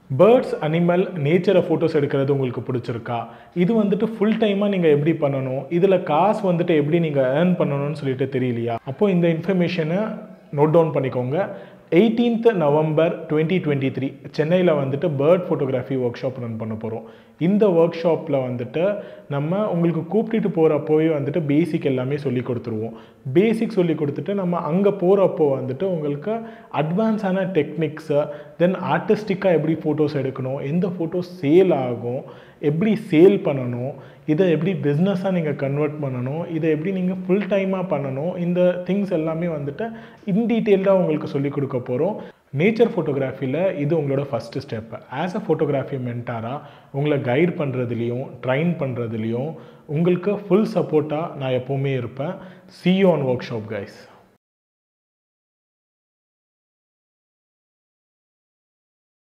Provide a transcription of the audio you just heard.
birds animal நேச்சரை photos எடுக்கிறது உங்களுக்கு பிடிச்சிருக்கா இது வந்துட்டு ஃபுல் டைமாக நீங்கள் எப்படி பண்ணணும் இதில் காசு வந்துட்டு எப்படி நீங்கள் ஏர்ன் பண்ணணும்னு சொல்லிட்டு தெரியலையா அப்போது இந்த இன்ஃபர்மேஷனை நோட் டவுன் பண்ணிக்கோங்க 18th November twenty twenty three சென்னையில் வந்துட்டு bird photography workshop run பண்ண போகிறோம் இந்த ஒர்க் ஷாப்பில் வந்துட்டு நம்ம உங்களுக்கு கூப்பிட்டுட்டு போகிறப்போவே வந்துட்டு பேசிக் எல்லாமே சொல்லி கொடுத்துருவோம் பேசிக் சொல்லி கொடுத்துட்டு நம்ம அங்கே போகிறப்போ வந்துட்டு உங்களுக்கு அட்வான்ஸான டெக்னிக்ஸு தென் ஆர்டிஸ்டிக்காக எப்படி ஃபோட்டோஸ் எடுக்கணும் எந்த ஃபோட்டோஸ் சேல் ஆகும் எப்படி சேல் பண்ணணும் இதை எப்படி பிஸ்னஸாக நீங்கள் கன்வெர்ட் பண்ணணும் இதை எப்படி நீங்கள் ஃபுல் டைமாக பண்ணணும் இந்த திங்ஸ் எல்லாமே வந்துட்டு இன் டீட்டெயில்டாக உங்களுக்கு சொல்லிக் கொடுக்க போகிறோம் நேச்சர் ஃபோட்டோகிராஃபியில் இது உங்களோட first step as a photography மென்டாராக உங்களை கைட் பண்ணுறதுலையும் ட்ரைன் பண்ணுறதுலையும் உங்களுக்கு ஃபுல் சப்போர்ட்டாக நான் எப்போவுமே இருப்பேன் see on workshop guys